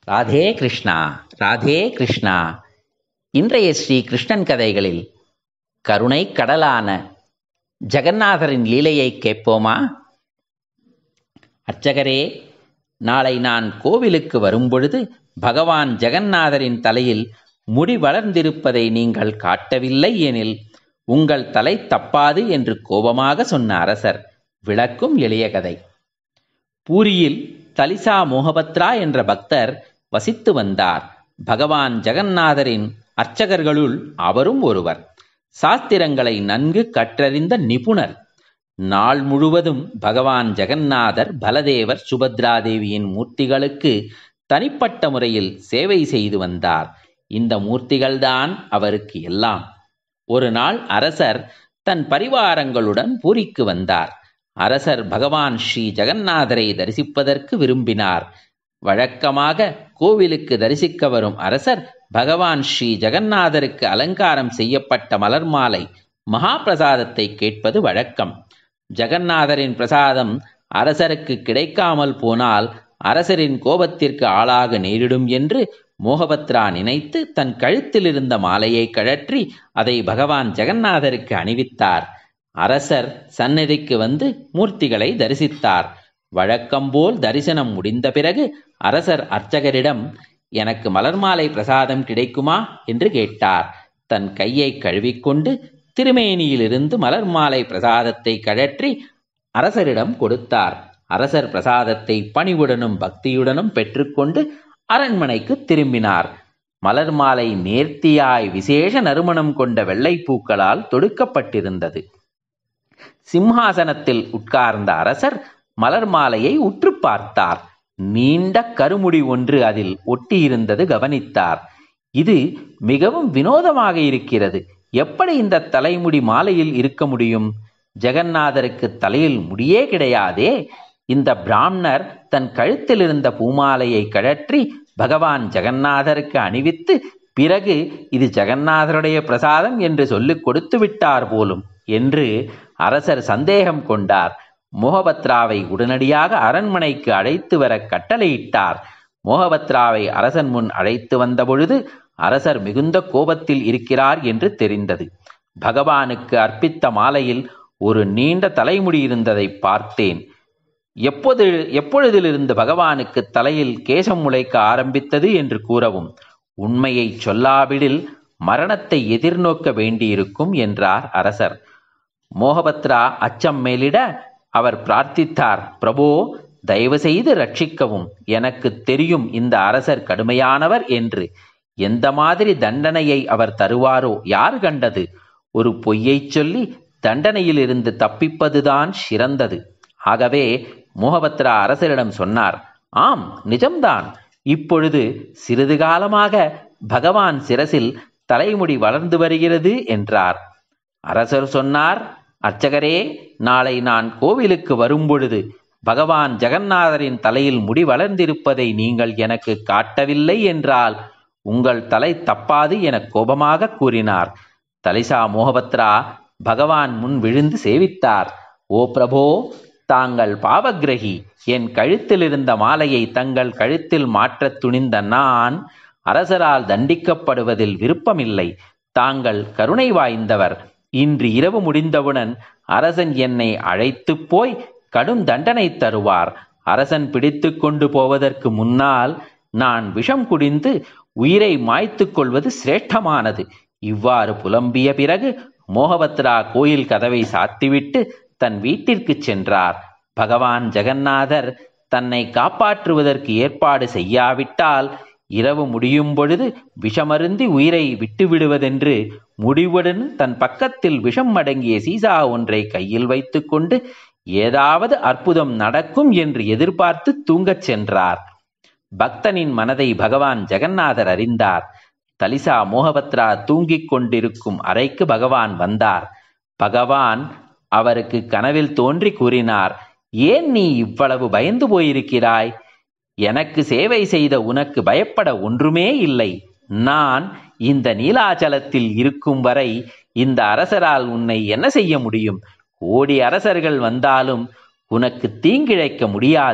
ராதே கிருஷ்ணா ராதே கிருஷ்ணா இன்றைய ஸ்ரீ கிருஷ்ணன் கதைகளில் கருணை கடலான ஜெகநாதரின் லீலையை கேட்போமா அர்ச்சகரே நாளை நான் கோவிலுக்கு வரும்பொழுது பகவான் ஜெகநாதரின் தலையில் முடி வளர்ந்திருப்பதை நீங்கள் காட்டவில்லை எனில் உங்கள் தலை தப்பாது என்று கோபமாக சொன்ன அரசர் விளக்கும் எளிய கதை பூரியில் தலிசா மோகபத்ரா என்ற பக்தர் வசித்து வந்தார் பகவான் ஜெகநாதரின் அர்ச்சகர்களுள் அவரும் ஒருவர் சாஸ்திரங்களை நன்கு கற்றறிந்த நிபுணர் நாள் முழுவதும் பகவான் ஜெகநாதர் பலதேவர் சுபத்ராதேவியின் மூர்த்திகளுக்கு தனிப்பட்ட முறையில் சேவை செய்து வந்தார் இந்த மூர்த்திகள்தான் அவருக்கு எல்லாம் ஒரு நாள் அரசர் தன் பரிவாரங்களுடன் பூரிக்கு வந்தார் அரசர் பகவான் ஸ்ரீ ஜெகநாதரை தரிசிப்பதற்கு விரும்பினார் வழக்கமாக கோவிலுக்கு தரிசிக்க வரும் அரசர் பகவான் ஸ்ரீ ஜெகநாதருக்கு அலங்காரம் செய்யப்பட்ட மலர் மாலை மகா பிரசாதத்தை கேட்பது வழக்கம் ஜெகநாதரின் பிரசாதம் அரசருக்கு கிடைக்காமல் போனால் அரசரின் கோபத்திற்கு ஆளாக நேரிடும் என்று மோகபத்ரா நினைத்து தன் கழுத்தில் இருந்த மாலையை கழற்றி அதை பகவான் ஜெகநாதருக்கு அணிவித்தார் அரசர் சந்நிதிக்கு வந்து மூர்த்திகளை தரிசித்தார் வழக்கம்போல் தரிசனம் முடிந்த பிறகு அரசர் அர்ச்சகரிடம் எனக்கு மலர் மாலை பிரசாதம் கிடைக்குமா என்று கேட்டார் தன் கையை கழுவிக்கொண்டு திருமேனியிலிருந்து மலர் மாலை பிரசாதத்தை கழற்றி அரசரிடம் கொடுத்தார் அரசர் பிரசாதத்தை பணிவுடனும் பக்தியுடனும் பெற்றுக்கொண்டு அரண்மனைக்கு திரும்பினார் மலர் மாலை நேர்த்தியாய் விசேஷ நறுமணம் கொண்ட வெள்ளைப்பூக்களால் தொடுக்கப்பட்டிருந்தது சிம்ஹாசனத்தில் உட்கார்ந்த அரசர் மலர் மாலையை உற்று பார்த்தார் நீண்ட கருமுடி ஒன்று அதில் ஒட்டியிருந்தது கவனித்தார் இது மிகவும் வினோதமாக இருக்கிறது எப்படி இந்த தலைமுடி மாலையில் இருக்க முடியும் ஜெகநாதருக்கு தலையில் முடியே கிடையாதே இந்த பிராமணர் தன் கழுத்தில் இருந்த பூமாலையை கழற்றி பகவான் ஜெகநாதருக்கு அணிவித்து பிறகு இது ஜெகநாதருடைய பிரசாதம் என்று சொல்லிக் கொடுத்து விட்டார் போலும் என்று அரசர் சந்தேகம் கொண்டார் மோகபத்ராவை உடனடியாக அரண்மனைக்கு அழைத்து வர கட்டளையிட்டார் மோகபத்ராவை அரசன் முன் அழைத்து வந்தபொழுது அரசர் மிகுந்த கோபத்தில் இருக்கிறார் என்று தெரிந்தது பகவானுக்கு அர்ப்பித்த மாலையில் ஒரு நீண்ட தலைமுடி இருந்ததை பார்த்தேன் எப்போது எப்பொழுதிலிருந்து பகவானுக்கு தலையில் கேசம் முளைக்க ஆரம்பித்தது என்று கூறவும் உண்மையை சொல்லாவிடில் மரணத்தை எதிர்நோக்க வேண்டியிருக்கும் என்றார் அரசர் மோகபத்ரா அச்சம் மேலிட அவர் பிரார்த்தித்தார் பிரபோ தயவு செய்து ரட்சிக்கவும் எனக்கு தெரியும் இந்த அரசர் கடுமையானவர் என்று எந்த மாதிரி தண்டனையை அவர் தருவாரோ யார் கண்டது ஒரு பொய்யைச் சொல்லி தண்டனையிலிருந்து தப்பிப்பதுதான் சிறந்தது ஆகவே மோகபத்ரா அரசரிடம் சொன்னார் ஆம் நிஜம்தான் இப்பொழுது சிறிது காலமாக பகவான் சிரசில் தலைமுடி வளர்ந்து வருகிறது என்றார் அரசர் சொன்னார் அர்ச்சகரே நாளை நான் கோவிலுக்கு வரும்பொழுது பகவான் ஜெகநாதரின் தலையில் முடி வளர்ந்திருப்பதை நீங்கள் எனக்கு காட்டவில்லை என்றால் உங்கள் தலை தப்பாது என கோபமாக கூறினார் தலிசா மோகபத்ரா பகவான் முன் விழுந்து சேவித்தார் ஓ பிரபோ தாங்கள் பாவக்கிரகி என் கழுத்தில் இருந்த மாலையை தங்கள் கழுத்தில் மாற்றத் துணிந்த நான் அரசரால் தண்டிக்கப்படுவதில் விருப்பமில்லை தாங்கள் கருணை வாய்ந்தவர் இன்று இரவு முடிந்தவுடன் அரசன் என்னை அழைத்து போய் கடும் தண்டனை தருவார் அரசன் பிடித்து கொண்டு போவதற்கு முன்னால் நான் விஷம் குடிந்து உயிரை மாய்த்து கொள்வது சிரேஷ்டமானது இவ்வாறு புலம்பிய பிறகு மோகபத்ரா கோயில் கதவை சாத்திவிட்டு தன் வீட்டிற்கு சென்றார் பகவான் ஜெகநாதர் தன்னை காப்பாற்றுவதற்கு ஏற்பாடு செய்யாவிட்டால் இரவு முடியும் பொழுது விஷமருந்தி உயிரை விட்டுவிடுவதென்று முடிவுடன் தன் பக்கத்தில் விஷம் அடங்கிய சீசா ஒன்றை கையில் வைத்துக்கொண்டு ஏதாவது அற்புதம் நடக்கும் என்று எதிர்பார்த்து தூங்கச் சென்றார் பக்தனின் மனதை பகவான் ஜெகநாதர் அறிந்தார் தலிசா மோகபத்ரா தூங்கிக் கொண்டிருக்கும் அறைக்கு பகவான் வந்தார் பகவான் அவருக்கு கனவில் தோன்றி கூறினார் ஏன் நீ இவ்வளவு பயந்து போயிருக்கிறாய் எனக்கு சேவை செய்த உனக்கு பயப்பட ஒன்றுமே இல்லை நான் இந்த நீலாச்சலத்தில் இருக்கும் வரை இந்த அரசரால் உன்னை என்ன செய்ய முடியும் கோடி அரசர்கள் வந்தாலும் உனக்கு தீங்கிழைக்க முடியாது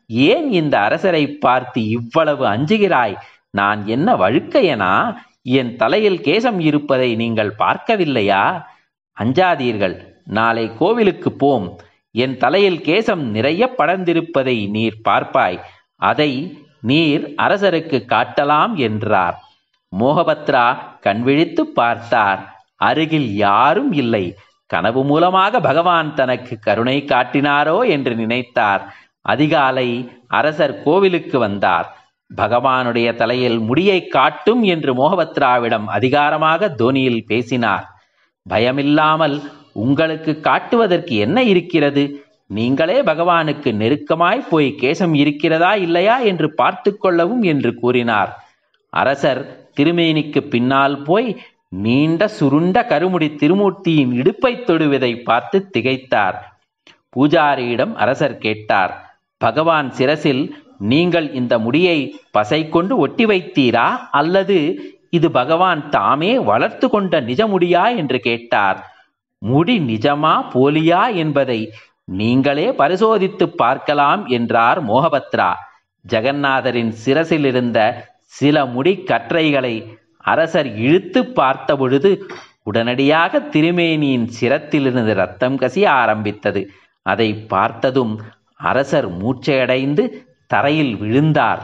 ஏன் இந்த அரசரை பார்த்து இவ்வளவு அஞ்சுகிறாய் நான் என்ன வழுக்கையனா என் தலையில் கேசம் இருப்பதை நீங்கள் பார்க்கவில்லையா அஞ்சாதீர்கள் நாளை கோவிலுக்கு போம் என் தலையில் கேசம் நிறைய படர்ந்திருப்பதை நீர் பார்ப்பாய் அதை நீர் அரசருக்கு காட்டலாம் என்றார் மோகபத்ரா கண்விழித்து பார்த்தார் அருகில் யாரும் இல்லை கனவு மூலமாக பகவான் தனக்கு கருணை காட்டினாரோ என்று நினைத்தார் அதிகாலை அரசர் கோவிலுக்கு வந்தார் பகவானுடைய தலையில் முடியை காட்டும் என்று மோகபத்ராவிடம் அதிகாரமாக தோனியில் பேசினார் பயமில்லாமல் உங்களுக்கு காட்டுவதற்கு என்ன இருக்கிறது நீங்களே பகவானுக்கு நெருக்கமாய் போய் கேசம் இருக்கிறதா இல்லையா என்று பார்த்து கொள்ளவும் என்று கூறினார் அரசர் திருமேனிக்கு பின்னால் போய் நீண்ட சுருண்ட கருமுடி திருமூர்த்தியின் இடுப்பை தொடுவதை பார்த்து திகைத்தார் பூஜாரியிடம் அரசர் கேட்டார் பகவான் சிரசில் நீங்கள் இந்த முடியை பசை கொண்டு ஒட்டி வைத்தீரா அல்லது இது பகவான் தாமே வளர்த்து கொண்ட நிஜ முடியா என்று கேட்டார் முடி நிஜமா போலியா என்பதை நீங்களே பரிசோதித்து பார்க்கலாம் என்றார் மோகபத்ரா ஜெகநாதரின் சிரசில் இருந்த சில முடி கற்றைகளை அரசர் இழுத்து பார்த்த பொழுது உடனடியாக திருமேனியின் சிரத்திலிருந்து ரத்தம் கசிய ஆரம்பித்தது அதை பார்த்ததும் அரசர் மூச்சையடைந்து தரையில் விழுந்தார்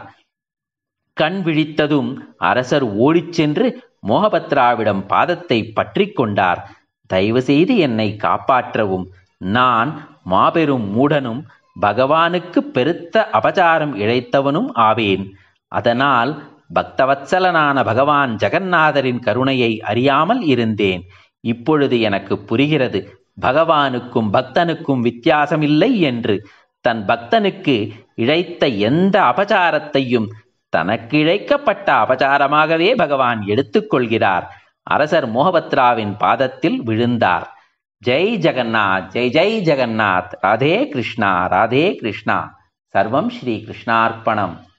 கண் விழித்ததும் அரசர் ஓடிச் சென்று மோகபத்ராவிடம் பாதத்தை பற்றி கொண்டார் தயவு செய்து என்னை காப்பாற்றவும் நான் மாபெரும் மூடனும் பகவானுக்கு பெருத்த அபச்சாரம் இழைத்தவனும் ஆவேன் அதனால் பக்தவத்சலனான பகவான் ஜெகநாதரின் கருணையை அறியாமல் இருந்தேன் இப்பொழுது எனக்கு புரிகிறது பகவானுக்கும் பக்தனுக்கும் வித்தியாசமில்லை என்று தன் பக்தனுக்கு இழைத்த எந்த அபச்சாரத்தையும் தனக்கு இழைக்கப்பட்ட அபச்சாரமாகவே பகவான் எடுத்துக்கொள்கிறார் அரசர் மோகபத்ராவின் பாதத்தில் விழுந்தார் ஜெய் ஜெகநாத் ஜெய் ஜெய் ஜெகநாத் ராதே கிருஷ்ணா ராதே கிருஷ்ணா சர்வம் ஸ்ரீ கிருஷ்ணார்ப்பணம்